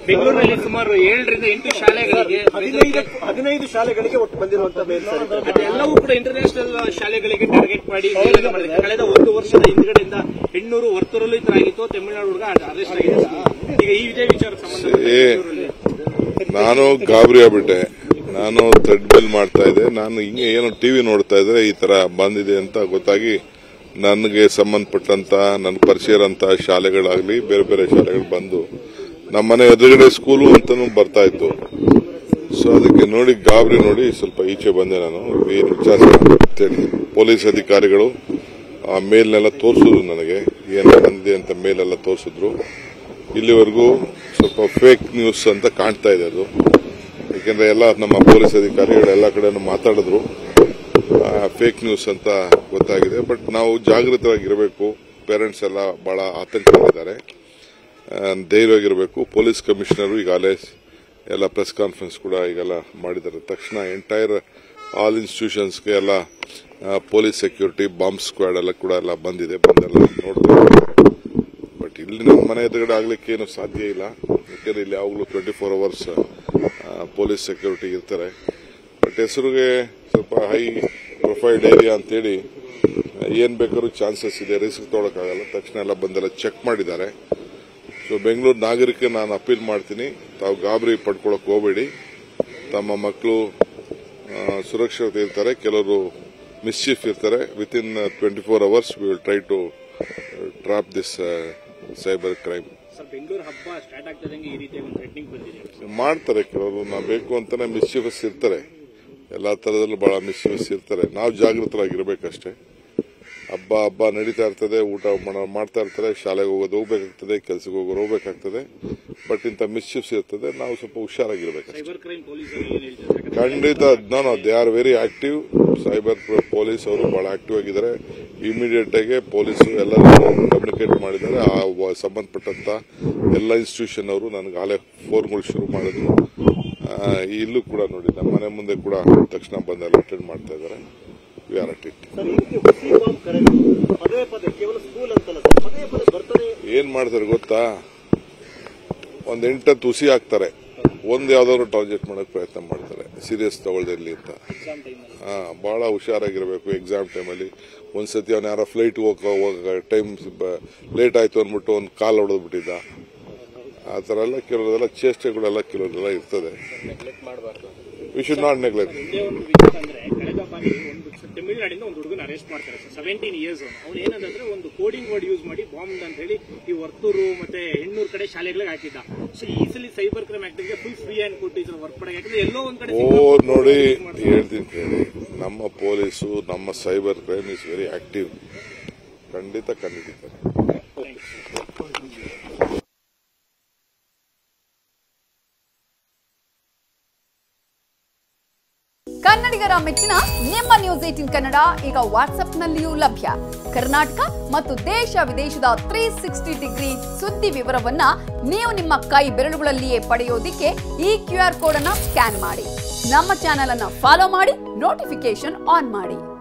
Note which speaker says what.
Speaker 1: ಬೆಂಗಳೂರಿನಲ್ಲಿ ಸುಮಾರು ಏಳರಿಂದ ಎಂಟು ಶಾಲೆಗಳಿಗೆ
Speaker 2: ಹದಿನೈದು ಹದಿನೈದು ಶಾಲೆಗಳಿಗೆ ಒಟ್ಟು ಬಂದಿರುವಂತ ಮೇಲ್ ಸರ್ ಇದು.
Speaker 1: ಅದೆಲ್ಲವೂ ಕೂಡ ಇಂಟರ್ನ್ಯಾಷನಲ್ ಶಾಲೆಗಳಿಗೆ ಟಾರ್ಗೆಟ್ ಮಾಡಿ ಮೇಲ್ನ ಮಾಡಿದ್ದಾರೆ. ಕಳೆದ ಒಂದು ವರ್ಷದ ಹಿಂದ್ಗಡೆಯಿಂದ ಹೆಣ್ಣೂರು ವರ್ತೂರಲ್ಲೂ ಈ ತರ ಆಗಿತ್ತು ತಮಿಳುನಾಡು ಹುಡುಗ ಅರೆಸ್ಟ್ ಆಗಿದೆ ಈಗ ಈ ಇದೇ ವಿಚಾರ ಸಂಬಂಧ
Speaker 3: ಏ, ನಾನು ಗಾಬರಿ ಆಗ್ಬಿಟ್ಟೆ ನಾನು ಥ್ರೆಡ್ ಬಿಲ್ ಮಾಡ್ತಾ ಇದ್ದೆ ನಾನು ಹಿಂಗೆ ಏನೋ ಟಿವಿ ನೋಡ್ತಾ ಇದ್ರೆ ಈ ತರ ಬಂದಿದೆ ಅಂತ ಗೊತ್ತಾಗಿ ನನಗೆ ಸಂಬಂಧಪಟ್ಟಂತ ನನ್ನ ಪರಿಚಯ ಇರೋಂಥ ಶಾಲೆಗಳಾಗ್ಲಿ ಬೇರೆ ಬೇರೆ ಶಾಲೆಗಳು ಬಂದು ನಮ್ಮನೆ ಎದುರುಗಡೆ ಸ್ಕೂಲು ಅಂತಾನು ಬರ್ತಾ ಇತ್ತು ಸೊ ಅದಕ್ಕೆ ನೋಡಿ ಗಾಬರಿ ನೋಡಿ ಸ್ವಲ್ಪ ಈಚೆ ಬಂದೆ ನಾನು ಏನು ವಿಚಾರ ಅಂತೇಳಿ ಪೊಲೀಸ್ ಅಧಿಕಾರಿಗಳು ಆ ಮೇಲ್ನೆಲ್ಲ ತೋರಿಸಿದ್ರು ನನಗೆ ಏನು ಬಂದಿದೆ ಅಂತ ಮೇಲೆಲ್ಲ ತೋರಿಸಿದ್ರು ಇಲ್ಲಿವರೆಗೂ ಸ್ವಲ್ಪ ಫೇಕ್ ನ್ಯೂಸ್ ಅಂತ ಕಾಣ್ತಾ ಇದೆ ಅದು ಯಾಕೆಂದ್ರೆ ಎಲ್ಲ ನಮ್ಮ ಪೊಲೀಸ್ ಅಧಿಕಾರಿಗಳು ಎಲ್ಲ ಕಡೆನೂ ಮಾತಾಡಿದ್ರು ಫೇಕ್ ನ್ಯೂಸ್ ಅಂತ ಗೊತ್ತಾಗಿದೆ ಬಟ್ ನಾವು ಜಾಗೃತರಾಗಿರಬೇಕು ಪೇರೆಂಟ್ಸ್ ಎಲ್ಲ ಬಹಳ ಆತಂಕದಲ್ಲಿದ್ದಾರೆ ಆ, ಧೈರ್ಯವಾಗಿರಬೇಕು ಪೊಲೀಸ್ ಕಮಿಷನರು ಈಗಾಗಲೇ ಎಲ್ಲ ಪ್ರೆಸ್ ಕಾನ್ಫರೆನ್ಸ್ ಕೂಡ ಈಗೆಲ್ಲ ಮಾಡಿದ್ದಾರೆ ತಕ್ಷಣ ಎಂಟೈರ್ ಆಲ್ ಇನ್ಸ್ಟಿಟ್ಯೂಷನ್ಸ್ಗೆ ಎಲ್ಲ ಪೊಲೀಸ್ ಸೆಕ್ಯೂರಿಟಿ ಬಾಂಬ್ ಸ್ಕ್ವಾಡ್ ಎಲ್ಲ ಕೂಡ ಎಲ್ಲ ಬಂದಿದೆ ಬಂದೆಲ್ಲ ನೋಡ್ತಾರೆ ಬಟ್ ಇಲ್ಲಿ ನಮ್ಮ ಮನೆ ಎದುರುಗಡೆ ಆಗ್ಲಿಕ್ಕೆ ಏನು ಸಾಧ್ಯ ಇಲ್ಲ ಯಾಕೆಂದ್ರೆ ಇಲ್ಲಿ ಯಾವಾಗಲೂ twenty four hours police security ಇರ್ತಾರೆ ಬಟ್ ಹೆಸರಿಗೆ ಸ್ವಲ್ಪ ಹೈ ಪ್ರೊಫೈಲ್ಡ್ ಏರಿಯಾ ಅಂತೇಳಿ ಏನ್ ಬೇಕಾದ್ರೂ ಚಾನ್ಸಸ್ ಇದೆ ರಿಸ್ಕ್ ತೊಗೊಳಕ್ಕಾಗಲ್ಲ ತಕ್ಷಣ ಎಲ್ಲ ಬಂದೆಲ್ಲ ಚೆಕ್ ಮಾಡಿದ್ದಾರೆ ಸೊ ಬೆಂಗಳೂರು ನಾಗರಿಕ ನಾನು ಅಪೀಲ್ ಮಾಡ್ತೀನಿ ತಾವು ಗಾಬರಿ ಪಡ್ಕೊಳಕ್ ಹೋಗಬೇಡಿ ತಮ್ಮ ಮಕ್ಕಳು ಸುರಕ್ಷಿತ ಇರ್ತಾರೆ ಕೆಲವರು ಮಿಸ್ಚೀಫ್ ಇರ್ತಾರೆ with in twenty four hours we will try to trap this cyber crime
Speaker 1: sir Bengaluru ಹಬ್ಬ ಸ್ಟಾರ್ಟ್ ಆಗ್ತದಂಗೆ ಈ ರೀತಿಯಾಗಿ ಒಂದು ಥ್ರೆಟ್ನಿಂಗ್ ಬಂದಿದೆ
Speaker 3: ಮಾಡ್ತಾರೆ ಕೆಲವರು ನಾವು ಬೇಕು ಅಂತಾನೆ ಮಿಸ್ಚಿಫಸ್ ಇರ್ತಾರೆ ಎಲ್ಲಾ ತರದಲ್ಲೂ ಬಹಳ ಮಿಸ್ಚಿಫಸ್ ಇರ್ತಾರೆ ನಾವು ಜಾಗೃತರಾಗಿರ್ಬೇಕಷ್ಟೇ ಹಬ್ಬ ಹಬ್ಬ ನಡೀತಾ ಇರ್ತದೆ ಊಟ ಮಾಡ- ಮಾಡ್ತಾ ಇರ್ತಾರೆ ಶಾಲೆಗೆ ಹೋಗೋದು ಹೋಗ್ಬೇಕಾಗ್ತದೆ ಕೆಲಸಕ್ಕೆ ಹೋಗೋರು ಹೋಗ್ಬೇಕಾಗ್ತದೆ ಬಟ್ ಇಂಥ ಮಿಸ್ಚಿಫ್ಸ್ ಇರ್ತದೆ ನಾವು ಸ್ವಲ್ಪ ಹುಷಾರಾಗಿರ್ಬೇಕಷ್ಟೇ
Speaker 1: ಸೈಬರ್ ಕ್ರೈಮ್ ಪೊಲೀಸರು ಏನ್ ಹೇಳ್ತಾರೆ
Speaker 3: ಖಂಡಿತ no no they are very active cyber police ಅವರು ಬಹಳ ಆಕ್ಟಿವ್ ಆಗಿದ್ದಾರೆ ಇಮಿಡಿಯೇಟ್ ಆಗಿ ಪೊಲೀಸ್ ಎಲ್ಲರೂ ಕಮ್ಯುನಿಕೇಟ್ ಮಾಡಿದ್ದಾರೆ ಆ ವ- ಸಂಬಂಧಪಟ್ಟಂತ ಎಲ್ಲ ಇನ್ಸ್ಟಿಟ್ಯೂಷನ್ ಅವರು ನನಗೆ ಆಲೇ ಫೋನ್ಗಳು ಶುರು ಮಾಡಿದ್ರು ಆ, ಇಲ್ಲೂ ಕೂಡ ನೋಡಿ ನಮ್ಮ ಮನೆ ಮುಂದೆ ಕೂಡ ತಕ್ಷಣ ಬಂದೆಲ್ಲ ಅಟೆಂಡ್ ಮಾಡ್ತಾ ಇದ್ದಾರೆ we are at it
Speaker 2: sir ಈ ರೀತಿ ಹುಸಿ ಬಾಂಬ್ ಕರೆಗಳು ಪದೇ ಪದೇ ಕೇವಲ ಸ್ಕೂಲ್ ಅಂತಲ್ಲ ಸರ್ ಪದೇ ಪದೇ ಬರ್ತದೆ
Speaker 3: ಏನ್ ಮಾಡ್ತಾರೆ ಗೊತ್ತಾ ಒಂದ್ ಎಂಟತ್ತು ಹುಸಿ ಹಾಕ್ತಾರೆ ಒಂದ್ ಯಾವ್ದಾದ್ರು ಟಾರ್ಗೆಟ್ ಮಾಡಕ್ ಪ್ರಯತ್ನ ಮಾಡ್ತಾರೆ ಸೀರಿಯಸ್ ತಗೊಳ್ದಿರ್ಲಿ ಅಂತ
Speaker 1: ಎಕ್ಸಾಮ್ ಟೈಮಲ್ಲಿ
Speaker 3: ಹಾ ಬಹಳ ಹುಷಾರಾಗಿರ್ಬೇಕು ಎಕ್ಸಾಮ್ ಟೈಮಲ್ಲಿ ಒಂದ್ಸತಿ ಅವ್ನು ಯಾರೋ ಫ್ಲೈಟ್ ಹೋಗ ಹೋಗ ಟೈಮ್ ಲೇಟ್ ಆಯ್ತು ಅಂದ್ಬಿಟ್ಟು ಒಂದು ಕಾಲ್ ಹೊಡೆದು ಬಿಟ್ಟಿದ್ದ ಆ ಥರ ಎಲ್ಲ ಕೆಲವರೆಲ್ಲ ಚೇಷ್ಟೆಗಳೆಲ್ಲ ಕೆಲವರೆಲ್ಲ ಇರ್ತದೆ ವಿ ಶುಡ್ ನಾಟ್ ನೆಗ್ಲೆಕ್ಟ್
Speaker 1: ಒಂದೇ ಒಂದು ವಿಚಾರ ಅಂದ್ರೆ ಕಳೆದ ಬಾರಿ ಒಂದು ಸ- ತಮಿಳುನಾಡಿಂದ ಒಂದು ಹುಡುಗನ ಅರೆಸ್ಟ್ ಮಾಡ್ತಾರೆ ಸರ್ ಸೆವೆಂಟೀನ್ ಇಯರ್ಸ್ ಅವ್ನು ಏನಂದ್ರೆ ಒಂದು ಕೋಡಿಂಗ್ ವರ್ಡ್ ಯೂಸ್ ಮಾಡಿ ಬಾಂಬ್ ಅಂತ ಹೇಳಿ ಈ ವರ್ತೂರು ಮತ್ತೆ ಹೆಣ್ಣೂರು ಕಡೆ ಶಾಲೆಗಳಿಗೆ ಹಾಕಿದ್ದ ಸೊ ಈ ಸಲ ಸೈಬರ್ ಕ್ರೈಮ್ ಆಕ್ಟಿಗೆ ಫುಲ್ ಫ್ರೀ ಹ್ಯಾಂಡ್ ಕೊಟ್ಟು ಈ ವರ್ಕ್ ಪಡ ಯಾಕಂದ್ರೆ ಎಲ್ಲೋ ಒಂದ್ ಕಡೆ
Speaker 3: ಓ ನೋಡಿ ಹೇಳ್ತೀನಿ ಕೇಳಿ ನಮ್ಮ ಪೊಲೀಸು ನಮ್ಮ cyber crime is very active ಖಂಡಿತ ಖಂಡಿತ
Speaker 4: ಕನ್ನಡಿಗರ ಮೆಚ್ಚಿನ ನಿಮ್ಮ ನ್ಯೂಸ್ ಏಟಿನ್ ಕನ್ನಡ ಈಗ ವಾಟ್ಸ್ಆಪ್ನಲ್ಲಿಯೂ ಲಭ್ಯ ಕರ್ನಾಟಕ ಮತ್ತು ದೇಶ ವಿದೇಶದ ತ್ರೀ ಸಿಕ್ಸ್ಟಿ ಡಿಗ್ರಿ ಸುದ್ದಿ ವಿವರವನ್ನ ನೀವು ನಿಮ್ಮ ಕೈ ಬೆರಳುಗಳಲ್ಲಿಯೇ ಪಡೆಯೋದಿಕ್ಕೆ ಈ ಕ್ಯೂ ಆರ್ ಕೋಡ್ ಅನ್ನ ಸ್ಕ್ಯಾನ್ ಮಾಡಿ ನಮ್ಮ ಚಾನೆಲ್ ಅನ್ನ ಫಾಲೋ ಮಾಡಿ ನೋಟಿಫಿಕೇಶನ್ ಆನ್ ಮಾಡಿ